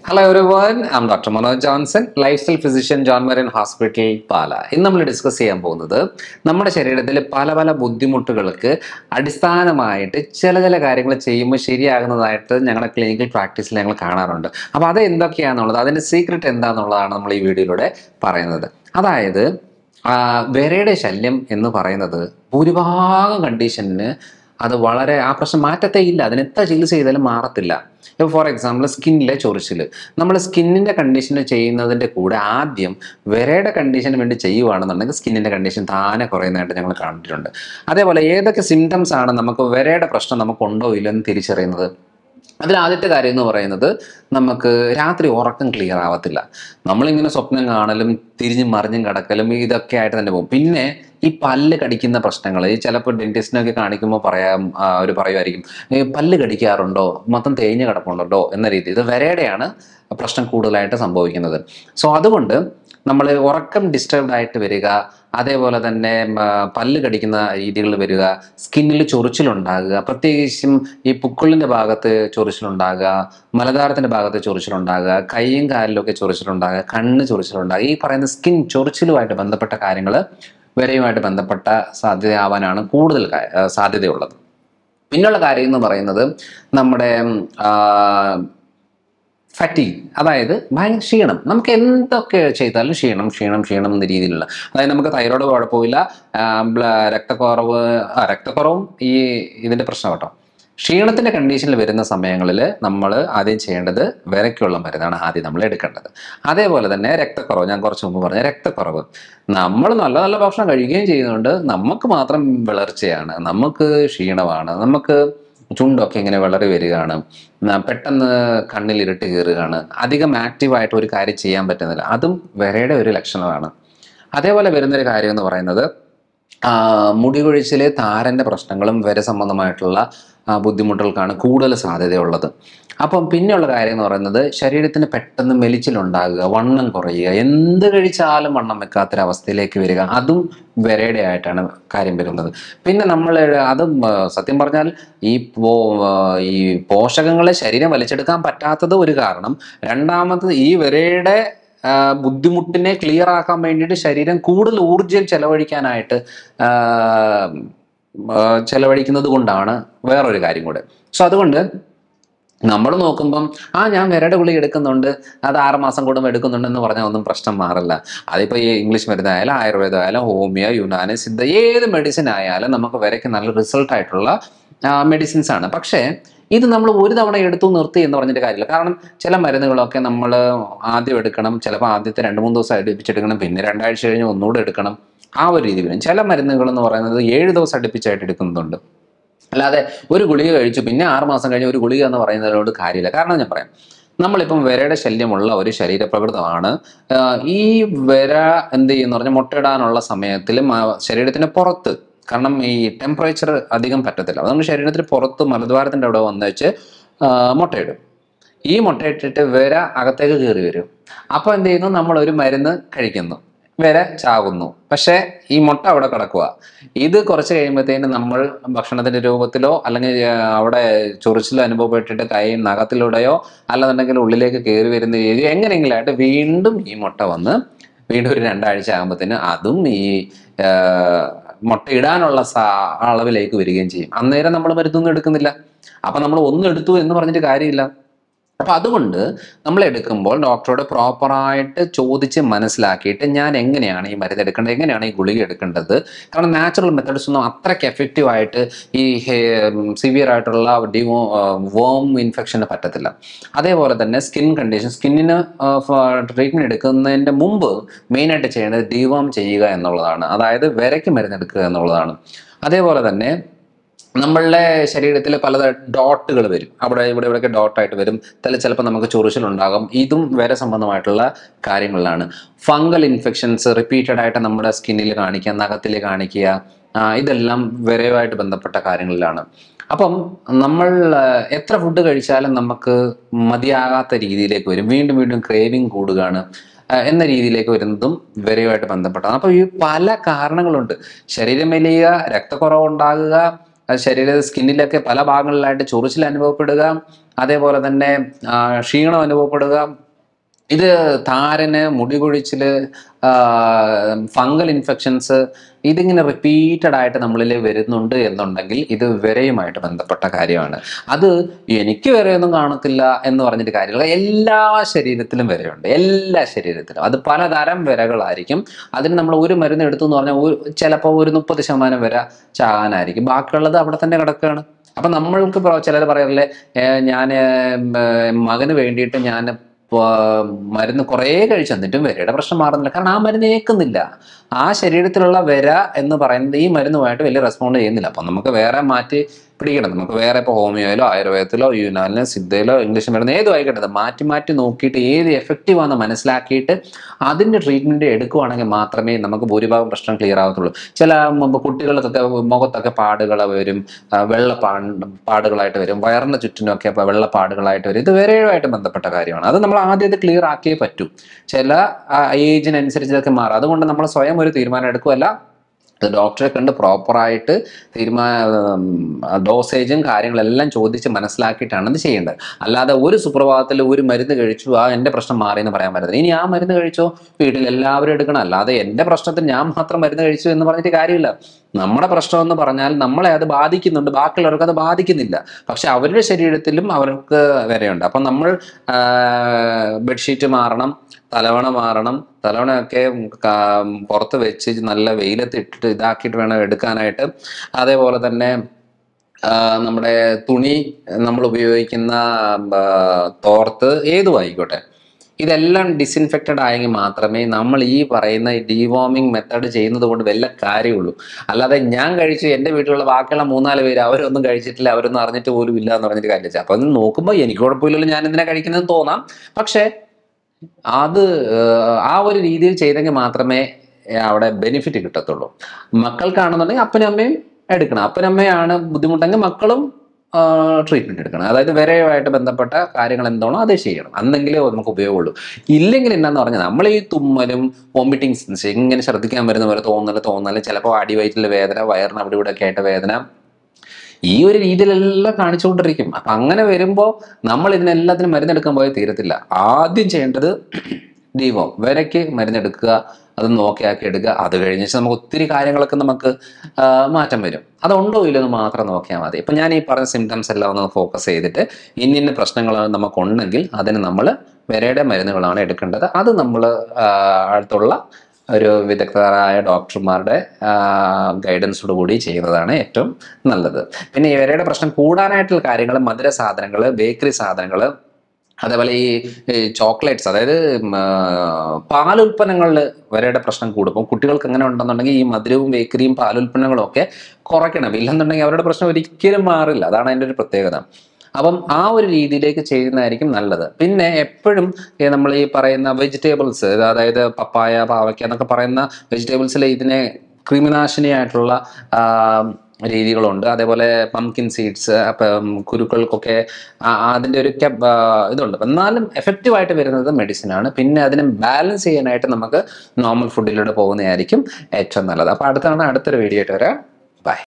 hello everyone am doctor Manoj Johnson lifestyle physician John Marian hospital Pala ഇന്ന് നമ്മൾ discuss ചെയ്യാൻ പോകുന്നത് നമ്മുടെ ശരീരത്തിൽ പല പല ബുദ്ധിമുട്ടുകൾക്ക് അടിസ്ഥാനമായിട്ട് ചില ചില കാര്യങ്ങൾ ചെയ്യുമ്പോൾ ശരിയാകുന്നതായിട്ട് ഞങ്ങളുടെ ക്ലിനിക്കൽ പ്രാക്ടീസിൽ ഞങ്ങൾ കാണാറുണ്ട് അപ്പോൾ അത് എന്തൊക്കെയാണെന്നുള്ളത് അതിൻ്റെ സീക്രട്ട് എന്താണെന്നുള്ളതാണ് നമ്മൾ ഈ വീഡിയോയിലൂടെ പറയുന്നത് അതായത് ആ, വിരയുടെ ശല്യം എന്ന് പറയുന്നത് ഭൂരിഭാഗം കണ്ടീഷന് അത് വളരെ ആ പ്രശ്നം മാറ്റത്തേ ഇല്ല അതിന് എത്ര ചികിത്സ ചെയ്താലും മാറത്തില്ല ഇപ്പോൾ ഫോർ എക്സാമ്പിൾ സ്കിന്നിലെ ചൊറിച്ചിൽ നമ്മൾ സ്കിന്നിൻ്റെ കണ്ടീഷന് ചെയ്യുന്നതിൻ്റെ കൂടെ ആദ്യം വിരയുടെ കണ്ടീഷന് വേണ്ടി ചെയ്യുവാണെന്നുണ്ടെങ്കിൽ സ്കിന്നിൻ്റെ കണ്ടീഷൻ താനെ കുറയുന്നതായിട്ട് ഞങ്ങൾ കണ്ടിട്ടുണ്ട് അതേപോലെ ഏതൊക്കെ സിംറ്റംസ് ആണ് നമുക്ക് വിരയുടെ പ്രശ്നം നമുക്കുണ്ടോ ഇല്ലെന്ന് തിരിച്ചറിയുന്നത് അതിൽ ആദ്യത്തെ കാര്യം എന്ന് പറയുന്നത് നമുക്ക് രാത്രി ഉറക്കം ക്ലിയർ ആവത്തില്ല നമ്മളിങ്ങനെ സ്വപ്നം കാണലും തിരിഞ്ഞും മറിഞ്ഞും കിടക്കലും ഇതൊക്കെ ആയിട്ട് തന്നെ പോകും പിന്നെ ഈ പല്ല് കടിക്കുന്ന പ്രശ്നങ്ങൾ ഈ ചിലപ്പോൾ ഡെന്റിസ്റ്റിനൊക്കെ കാണിക്കുമ്പോൾ പറയാം അവർ പറയുമായിരിക്കും "ഏ, പല്ല് കടിക്കാറുണ്ടോ മൊത്തം തേഞ്ഞ് കിടപ്പുണ്ടോ എന്ന രീതി ഇത് വരയുടെയാണ് പ്രശ്നം കൂടുതലായിട്ട് സംഭവിക്കുന്നത് സോ അതുകൊണ്ട് നമ്മൾ ഉറക്കം ഡിസ്റ്റർബ്ഡ് ആയിട്ട് വരിക അതേപോലെ തന്നെ ഉം, ആ, പല്ല് കടിക്കുന്ന രീതികൾ വരിക സ്കിന്നിൽ ചൊറിച്ചിലുണ്ടാകുക പ്രത്യേകിച്ചും ഈ പുക്കിളിൻ്റെ ഭാഗത്ത് ചൊറിച്ചിലുണ്ടാകുക മലദ്വാരത്തിൻ്റെ ഭാഗത്ത് ചൊറിച്ചിലുണ്ടാകുക കൈയും കാലിലൊക്കെ ചൊറിച്ചിലുണ്ടാകുക കണ്ണ് ചൊറിച്ചിലുണ്ടാകുക ഈ പറയുന്ന സ്കിൻ ചൊറിച്ചിലുമായിട്ട് ബന്ധപ്പെട്ട കാര്യങ്ങൾ വരെയുമായിട്ട് ബന്ധപ്പെട്ട സാധ്യതയാവാനാണ് കൂടുതൽ കാ- ആ, സാധ്യതയുള്ളത് പിന്നുള്ള കാര്യം എന്ന് പറയുന്നത് നമ്മുടെ ഫറ്റീഗ് അതായത് ഭയങ്കര ക്ഷീണം നമുക്ക് എന്തൊക്കെ ചെയ്താലും ക്ഷീണം ക്ഷീണം ക്ഷീണം എന്ന രീതിയിലുള്ള അതായത് നമുക്ക് തൈറോയ്ഡ് കുഴപ്പമില്ല ആ, ബ്ല- രക്തക്കുറവ് ആ, രക്തക്കുറവും ഈ ഇതിൻ്റെ പ്രശ്നം കേട്ടോ ക്ഷീണത്തിൻ്റെ കണ്ടീഷനിൽ വരുന്ന സമയങ്ങളിൽ നമ്മൾ ആദ്യം ചെയ്യേണ്ടത് വിരയ്ക്കുള്ള മരുന്നാണ് ആദ്യം നമ്മൾ എടുക്കേണ്ടത് അതേപോലെ തന്നെ രക്തക്കുറവ് ഞാൻ കുറച്ച് മുമ്പ് പറഞ്ഞ രക്തക്കുറവ് നമ്മൾ നല്ല നല്ല ഭക്ഷണം കഴിക്കുകയും ചെയ്യുന്നുണ്ട് നമുക്ക് മാത്രം വിളർച്ചയാണ് നമുക്ക് ക്ഷീണമാണ് നമുക്ക് ചുണ്ടൊക്കെ ഇങ്ങനെ വിളറി വരികയാണ് ന- പെട്ടെന്ന് കണ്ണിൽ ഇരുട്ട് കയറുകയാണ് അധികം ആക്റ്റീവായിട്ട് ഒരു കാര്യം ചെയ്യാൻ പറ്റുന്നില്ല അതും വിരയുടെ ഒരു ലക്ഷണമാണ് അതേപോലെ വരുന്നൊരു കാര്യം എന്ന് പറയുന്നത് ആ, മുടി കൊഴിച്ചിലെ താരൻ്റെ പ്രശ്നങ്ങളും വിര സംബന്ധമായിട്ടുള്ള ആ, ബുദ്ധിമുട്ടുകൾക്കാണ് കൂടുതൽ സാധ്യതയുള്ളത് അപ്പം പിന്നെയുള്ള കാര്യം എന്ന് പറയുന്നത് ശരീരത്തിന് പെട്ടെന്ന് മെലിച്ചിലുണ്ടാകുക വണ്ണം കുറയുക എന്ത് കഴിച്ചാലും വണ്ണം വെക്കാത്തൊരവസ്ഥയിലേക്ക് വരിക അതും വിരയുടെ ആയിട്ടാണ് കാര്യം വരുന്നത് പിന്നെ നമ്മൾ അതും ആ, സത്യം പറഞ്ഞാൽ ഈ പോ ആ, ഈ പോഷകങ്ങളെ ശരീരം വലിച്ചെടുക്കാൻ പറ്റാത്തത് ഒരു കാരണം രണ്ടാമത്തത് ഈ വിരയുടെ ആ, ബുദ്ധിമുട്ടിനെ ക്ലിയർ ആക്കാൻ വേണ്ടിയിട്ട് ശരീരം കൂടുതൽ ഊർജ്ജം ചെലവഴിക്കാനായിട്ട് ആ, ആ, ചെലവഴിക്കുന്നത് കൊണ്ടാണ് വേറൊരു കാര്യം കൂടെ സോ അതുകൊണ്ട് നമ്മൾ നോക്കുമ്പം ആ ഞാൻ വിരയുടെ ഗുളിക എടുക്കുന്നുണ്ട് അത് ആറ് മാസം കൂടുമ്പോൾ എടുക്കുന്നുണ്ടെന്ന് പറഞ്ഞാൽ ഒന്നും പ്രശ്നം മാറില്ല അതിപ്പോൾ ഈ ഇംഗ്ലീഷ് മരുന്നായാലും ആയുർവേദം ആയാലും ഹോമിയോ യുനാനി സിദ്ധ ഏത് മെഡിസിൻ ആയാലും നമുക്ക് വിരയ്ക്ക് നല്ല റിസൾട്ട് ആയിട്ടുള്ള മെഡിസിൻസ് ആണ് പക്ഷേ ഇത് നമ്മൾ ഒരു തവണ എടുത്തു നിർത്തി എന്ന് പറഞ്ഞിട്ട് കാര്യമില്ല കാരണം ചില മരുന്നുകളൊക്കെ നമ്മൾ ആദ്യം എടുക്കണം ചിലപ്പോൾ ആദ്യത്തെ രണ്ട് മൂന്ന് ദിവസം അടുപ്പിച്ചെടുക്കണം പിന്നെ രണ്ടാഴ്ച കഴിഞ്ഞ് ഒന്നുകൂടെ എടുക്കണം ആ ഒരു രീതി വരും ചില മരുന്നുകൾ എന്ന് പറയുന്നത് ഏഴ് ദിവസം അടുപ്പിച്ചായിട്ട് എടുക്കുന്നുണ്ട് അല്ലാതെ ഒരു ഗുളിക കഴിച്ചു പിന്നെ ആറ് മാസം കഴിഞ്ഞ് ഒരു ഗുളിക എന്ന് പറയുന്നതിനോട് കാര്യമില്ല കാരണം ഞാൻ പറയാം നമ്മളിപ്പം വിരയുടെ ശല്യമുള്ള ഒരു ശരീരപ്രകൃതമാണ് ആഹ് ഈ വിര എന്ത് ചെയ്യുന്ന പറഞ്ഞാൽ മുട്ടയിടാനുള്ള സമയത്തിൽ ശരീരത്തിന് പുറത്ത് കാരണം ഈ ടെമ്പറേച്ചർ അധികം പറ്റത്തില്ല അതുകൊണ്ട് ശരീരത്തിന് പുറത്ത് മലദ്വാരത്തിൻ്റെ അവിടെ വന്ന് വെച്ച് ആഹ് മുട്ടയിടും ഈ മുട്ടയിട്ടിട്ട് വിര അകത്തേക്ക് കയറി വരും അപ്പോൾ എന്ത് ചെയ്യുന്നു നമ്മൾ ഒരു മരുന്ന് കഴിക്കുന്നു വിര ചാകുന്നു പക്ഷേ ഈ മുട്ട അവിടെ കിടക്കുക ഇത് കുറച്ച് കഴിയുമ്പോഴത്തേന് നമ്മൾ ഭക്ഷണത്തിന്റെ രൂപത്തിലോ അല്ലെങ്കിൽ ആ, അവിടെ ചൊറിച്ചിലോ അനുഭവപ്പെട്ടിട്ട് കൈ നഖത്തിലൂടെയോ അല്ലെന്നുണ്ടെങ്കിൽ ഉള്ളിലേക്ക് കയറി വരുന്ന രീതി എങ്ങനെയെങ്കിലും ആയിട്ട് വീണ്ടും ഈ മുട്ട വന്ന് വീണ്ടും ഒരു രണ്ടാഴ്ച ആകുമ്പോഴത്തേന് അതും ഈ ആ, മുട്ട ഇടാനുള്ള സാ അളവിലേക്ക് വരികയും ചെയ്യും അന്നേരം നമ്മൾ മരുന്നൊന്നും എടുക്കുന്നില്ല അപ്പൊ നമ്മൾ ഒന്നും എടുത്തു എന്ന് പറഞ്ഞിട്ട് കാര്യമില്ല അപ്പൊ അതുകൊണ്ട് നമ്മൾ എടുക്കുമ്പോൾ ഡോക്ടറോട് പ്രോപ്പറായിട്ട് ചോദിച്ച് മനസ്സിലാക്കിയിട്ട് ഞാൻ എങ്ങനെയാണ് ഈ മരുന്ന് എടുക്കേണ്ടത് എങ്ങനെയാണ് ഈ ഗുളിക എടുക്കേണ്ടത് കാരണം നാച്ചുറൽ മെത്തഡ്സ് ഒന്നും അത്രയ്ക്ക് എഫക്റ്റീവ് ആയിട്ട് ഈ സിവിയർ ആയിട്ടുള്ള ഡിവോ വോം ഇൻഫെക്ഷന് പറ്റത്തില്ല അതേപോലെ തന്നെ സ്കിൻ കണ്ടീഷൻ സ്കിന്നിന് ട്രീറ്റ്മെന്റ് എടുക്കുന്നതിന്റെ മുമ്പ് മെയിനായിട്ട് ചെയ്യേണ്ടത് ഡിവോം ചെയ്യുക എന്നുള്ളതാണ് അതായത് വിരയ്ക്ക് മരുന്ന് എടുക്കുക എന്നുള്ളതാണ് അതേപോലെ തന്നെ നമ്മളുടെ ശരീരത്തിൽ പല ഡോട്ടുകൾ വരും അവിടെ ഇവിടെ ഇവിടെയൊക്കെ ഡോട്ടായിട്ട് വരും ചില ചിലപ്പോൾ നമുക്ക് ചൊറിച്ചിലുണ്ടാകും ഇതും വേറെ സംബന്ധമായിട്ടുള്ള കാര്യങ്ങളിലാണ് ഫംഗൽ ഇൻഫെക്ഷൻസ് റിപ്പീറ്റഡ് ആയിട്ട് നമ്മുടെ സ്കിന്നിൽ കാണിക്കുക നഖത്തിൽ കാണിക്കുക ആ, ഇതെല്ലാം വിരയുമായിട്ട് ബന്ധപ്പെട്ട കാര്യങ്ങളിലാണ് അപ്പം നമ്മൾ ആ, എത്ര ഫുഡ് കഴിച്ചാലും നമുക്ക് മതിയാകാത്ത രീതിയിലേക്ക് വരും വീണ്ടും വീണ്ടും ക്രേവിങ് കൂടുകയാണ് ആ, എന്ന രീതിയിലേക്ക് വരുന്നതും വിരയുമായിട്ട് ബന്ധപ്പെട്ടതാണ് അപ്പോൾ ഈ പല കാരണങ്ങളുണ്ട് ശരീരം വലിയ രക്തക്കുറവുണ്ടാകുക അത് ശരീര സ്കിന്നിലൊക്കെ പല ഭാഗങ്ങളിലായിട്ട് ചൊറിച്ചിൽ അനുഭവപ്പെടുക അതേപോലെ തന്നെ ആ, ക്ഷീണം അനുഭവപ്പെടുക ഇത് താരന് മുടി കൊഴിച്ചിൽ ഫംഗൽ ഇൻഫെക്ഷൻസ് ഇതിങ്ങനെ റിപ്പീറ്റഡ് ആയിട്ട് നമ്മളിൽ വരുന്നുണ്ട് എന്നുണ്ടെങ്കിൽ ഇത് വിരയുമായിട്ട് ബന്ധപ്പെട്ട കാര്യമാണ് അത് എനിക്ക് വിരയൊന്നും കാണത്തില്ല എന്ന് പറഞ്ഞിട്ട് കാര്യമില്ല എല്ലാ ശരീരത്തിലും വിരയുണ്ട് എല്ലാ ശരീരത്തിലും അത് പലതരം വിരകളായിരിക്കും അതിന് നമ്മൾ ഒരു മരുന്ന് എടുത്തു എന്ന് പറഞ്ഞാൽ ഒരു ചിലപ്പോൾ ഒരു മുപ്പത് ശതമാനം വിര ചാകാനായിരിക്കും ബാക്കിയുള്ളത് അവിടെ തന്നെ കിടക്കുകയാണ് അപ്പം നമ്മൾക്ക് ചിലർ പറയാറില്ലേ ഞാൻ മകന് വേണ്ടിയിട്ട് ഞാൻ പ- മരുന്ന് കുറേ കഴിച്ചു എന്നിട്ടും വിരയുടെ പ്രശ്നം മാറുന്നില്ല കാരണം ആ മരുന്ന് ഏക്കുന്നില്ല ആ ശരീരത്തിലുള്ള വിര എന്ന് പറയുന്നത് ഈ മരുന്നുമായിട്ട് വലിയ റെസ്പോണ്ട് ചെയ്യുന്നില്ല അപ്പം നമുക്ക് വേറെ മാറ്റി പിടിക്കണം നമുക്ക് വേറെ ഇപ്പോൾ ഹോമിയോയിലോ ആയുർവേദത്തിലോ യുനാലിനോ സിദ്ധയിലോ ഇംഗ്ലീഷ് മരുന്ന് ഏതും ആയിക്കട്ടെ അത് മാറ്റി മാറ്റി നോക്കിയിട്ട് ഏത് എഫക്റ്റീവ് ആണെന്ന് മനസ്സിലാക്കിയിട്ട് അതിൻ്റെ ട്രീറ്റ്മെൻറ്റ് എടുക്കുവാണെങ്കിൽ മാത്രമേ നമുക്ക് ഭൂരിഭാഗം പ്രശ്നം ക്ലിയർ ആവത്തുള്ളൂ ചില മുമ്പ് കുട്ടികൾക്കൊക്കെ മുഖത്തൊക്കെ പാടുകൾ വരും ആ, വെള്ള പാ പാടുകളായിട്ട് വരും വയറിന് ചുറ്റിനൊക്കെ ഇപ്പോൾ വെള്ളപ്പാടുകളായിട്ട് വരും ഇത് വിരയുമായിട്ട് ബന്ധപ്പെട്ട കാര്യമാണ് അത് നമ്മൾ ആദ്യം ഇത് ക്ലിയർ ആക്കിയേ പറ്റൂ ചില ഏജിനനുസരിച്ച് ഇതൊക്കെ മാറും അതുകൊണ്ട് നമ്മൾ സ്വയം ഒരു തീരുമാനം എടുക്കുമല്ല ഇത് ഡോക്ടറെ കണ്ട് പ്രോപ്പറായിട്ട് തീരുമാന ഡോസേജും കാര്യങ്ങളെല്ലാം ചോദിച്ച് മനസ്സിലാക്കിയിട്ടാണ് ഇത് ചെയ്യേണ്ടത് അല്ലാതെ ഒരു സുപ്രഭാതത്തിൽ ഒരു മരുന്ന് കഴിച്ചു ആ എൻ്റെ പ്രശ്നം മാറി എന്ന് പറയാൻ പറ്റത്തില്ല ഇനി ആ മരുന്ന് കഴിച്ചോ വീട്ടിൽ എല്ലാവരും എടുക്കണം അല്ലാതെ എൻ്റെ പ്രശ്നത്തിന് ഞാൻ മാത്രം മരുന്ന് കഴിച്ചു എന്ന് പറഞ്ഞിട്ട് കാര്യമില്ല നമ്മുടെ പ്രശ്നം എന്ന് പറഞ്ഞാൽ നമ്മളെ അത് ബാധിക്കുന്നുണ്ട് ബാക്കിയുള്ളവർക്ക് അത് ബാധിക്കുന്നില്ല പക്ഷെ അവരുടെ ശരീരത്തിലും അവർക്ക് വരെയുണ്ട് അപ്പം നമ്മൾ ആ, ബെഡ്ഷീറ്റ് മാറണം തലവണ മാറണം തലവണയൊക്കെ കാ- പുറത്ത് വെച്ച് നല്ല വെയിലത്ത് ഇട്ടിട്ട് ഇതാക്കിയിട്ട് വേണം എടുക്കാനായിട്ട് അതേപോലെ തന്നെ ആ, നമ്മുടെ തുണി നമ്മൾ ഉപയോഗിക്കുന്ന ആ, തോർത്ത് ഏതും ആയിക്കോട്ടെ ഇതെല്ലാം ഡിസിൻഫെക്റ്റഡ് ആയെങ്കിൽ മാത്രമേ നമ്മൾ ഈ പറയുന്ന ഡീവോമിങ് മെത്തേഡ് ചെയ്യുന്നത് കൊണ്ട് വല്ല കാര്യമുള്ളൂ അല്ലാതെ ഞാൻ കഴിച്ചു എൻ്റെ വീട്ടിലുള്ള ബാക്കിയുള്ള മൂന്നാല് പേര് അവരൊന്നും കഴിച്ചിട്ടില്ല അവരൊന്നും അറിഞ്ഞിട്ട് പോലും ഇല്ല എന്ന് പറഞ്ഞിട്ട് കാര്യമില്ല അപ്പം അത് നോക്കുമ്പോൾ എനിക്ക് കുഴപ്പമില്ലല്ലോ ഞാൻ എന്തിനാ കഴിക്കുന്നത് തോന്നാം പക്ഷേ അത് ഏഹ്, ആ ഒരു രീതിയിൽ ചെയ്തെങ്കിൽ മാത്രമേ ഏഹ്, അവിടെ ബെനിഫിറ്റ് കിട്ടത്തുള്ളൂ മക്കൾക്കാണെന്നുണ്ടെങ്കിൽ അപ്പനും അമ്മയും എടുക്കണം അപ്പനും അമ്മയാണ് ബുദ്ധിമുട്ടെങ്കിൽ മക്കളും ട്രീറ്റ്മെന്റ് എടുക്കണം അതായത് വിരയുമായിട്ട് ബന്ധപ്പെട്ട കാര്യങ്ങൾ എന്താണോ അത് ചെയ്യണം അന്നെങ്കിലേ നമുക്ക് ഉപയോഗമുള്ളൂ ഇല്ലെങ്കിൽ എന്നാന്ന് പറഞ്ഞാൽ നമ്മൾ ഈ തുമ്മലും വോമിറ്റിംഗ് സെൻസ് ഇങ്ങനെ ശ്രദ്ധിക്കാൻ വരുന്ന പോലെ തോന്നല് തോന്നല് ചിലപ്പോൾ അടിവയറ്റിലെ വേദന വയറിന് അവിടെ ഇവിടെ ഒക്കെ ആയിട്ട് വേദന ഈ ഒരു രീതിയിലെല്ലാം കാണിച്ചുകൊണ്ടിരിക്കും അപ്പൊ അങ്ങനെ വരുമ്പോൾ നമ്മൾ ഇതിനെല്ലാത്തിനും മരുന്നെടുക്കാൻ പോയാൽ തീരത്തില്ല ആദ്യം ചെയ്യേണ്ടത് ദീപം വരയ്ക്ക് മരുന്നെടുക്കുക അത് നോക്കിയാക്കി എടുക്കുക അത് കഴിഞ്ഞ് വെച്ചാൽ നമുക്ക് ഒത്തിരി കാര്യങ്ങളൊക്കെ നമുക്ക് ആ, മാറ്റം വരും അതുണ്ടോ ഇല്ലയോ എന്ന് മാത്രം നോക്കിയാൽ മതി ഇപ്പം ഞാൻ ഈ പറഞ്ഞ സിംറ്റംസ് എല്ലാം ഒന്ന് ഫോക്കസ് ചെയ്തിട്ട് ഇന്ന ഇന്ന പ്രശ്നങ്ങൾ നമുക്കുണ്ടെങ്കിൽ അതിന് നമ്മൾ വിരയുടെ മരുന്നുകളാണ് എടുക്കേണ്ടത് അത് നമ്മൾ അടുത്തുള്ള ഒരു വിദഗ്ധരായ ഡോക്ടർമാരുടെ ഗൈഡൻസോട് കൂടി ചെയ്യുന്നതാണ് ഏറ്റവും നല്ലത് പിന്നെ ഇവരുടെ പ്രശ്നം കൂടാനായിട്ടുള്ള കാര്യങ്ങൾ മധുര സാധനങ്ങൾ ബേക്കറി സാധനങ്ങൾ അതേപോലെ ഈ ചോക്ലേറ്റ്സ് അതായത് ഉം, ആ, പാലുൽപ്പന്നങ്ങളിൽ വരെയുടെ പ്രശ്നം കൂടും അപ്പം കുട്ടികൾക്ക് എങ്ങനെ ഉണ്ടെന്നുണ്ടെങ്കിൽ ഈ മധുരവും ബേക്കറിയും പാലുൽപ്പന്നങ്ങളും ഒക്കെ കുറയ്ക്കണം ഇല്ലെന്നുണ്ടെങ്കിൽ അവരുടെ പ്രശ്നം ഒരിക്കലും മാറില്ല അതാണ് അതിൻ്റെ ഒരു പ്രത്യേകത അപ്പം ആ ഒരു രീതിയിലേക്ക് ചെയ്യുന്നതായിരിക്കും നല്ലത് പിന്നെ എപ്പോഴും നമ്മൾ ഈ പറയുന്ന വെജിറ്റബിൾസ് അതായത് പപ്പായ പാവയ്ക്ക എന്നൊക്കെ പറയുന്ന വെജിറ്റബിൾസിൽ ഇതിനെ ക്രിമിനാശിനിയായിട്ടുള്ള ആ, രീതികളുണ്ട് അതേപോലെ പംകിൻ സീഡ്സ് അപ്പം കുരുക്കൾക്കൊക്കെ ആ- അതിൻ്റെ ഒരു കെപ്- ആ, ഇതുണ്ട് എന്നാലും എഫക്റ്റീവ് ആയിട്ട് വരുന്നത് മെഡിസിനാണ് പിന്നെ അതിനെ ബാലൻസ് ചെയ്യാനായിട്ട് നമുക്ക് നോർമൽ ഫുഡിലൂടെ പോകുന്നതായിരിക്കും ഏറ്റവും നല്ലത് അപ്പോൾ അടുത്താണ് അടുത്തൊരു വീഡിയോ ആയിട്ട് വരാം ബൈ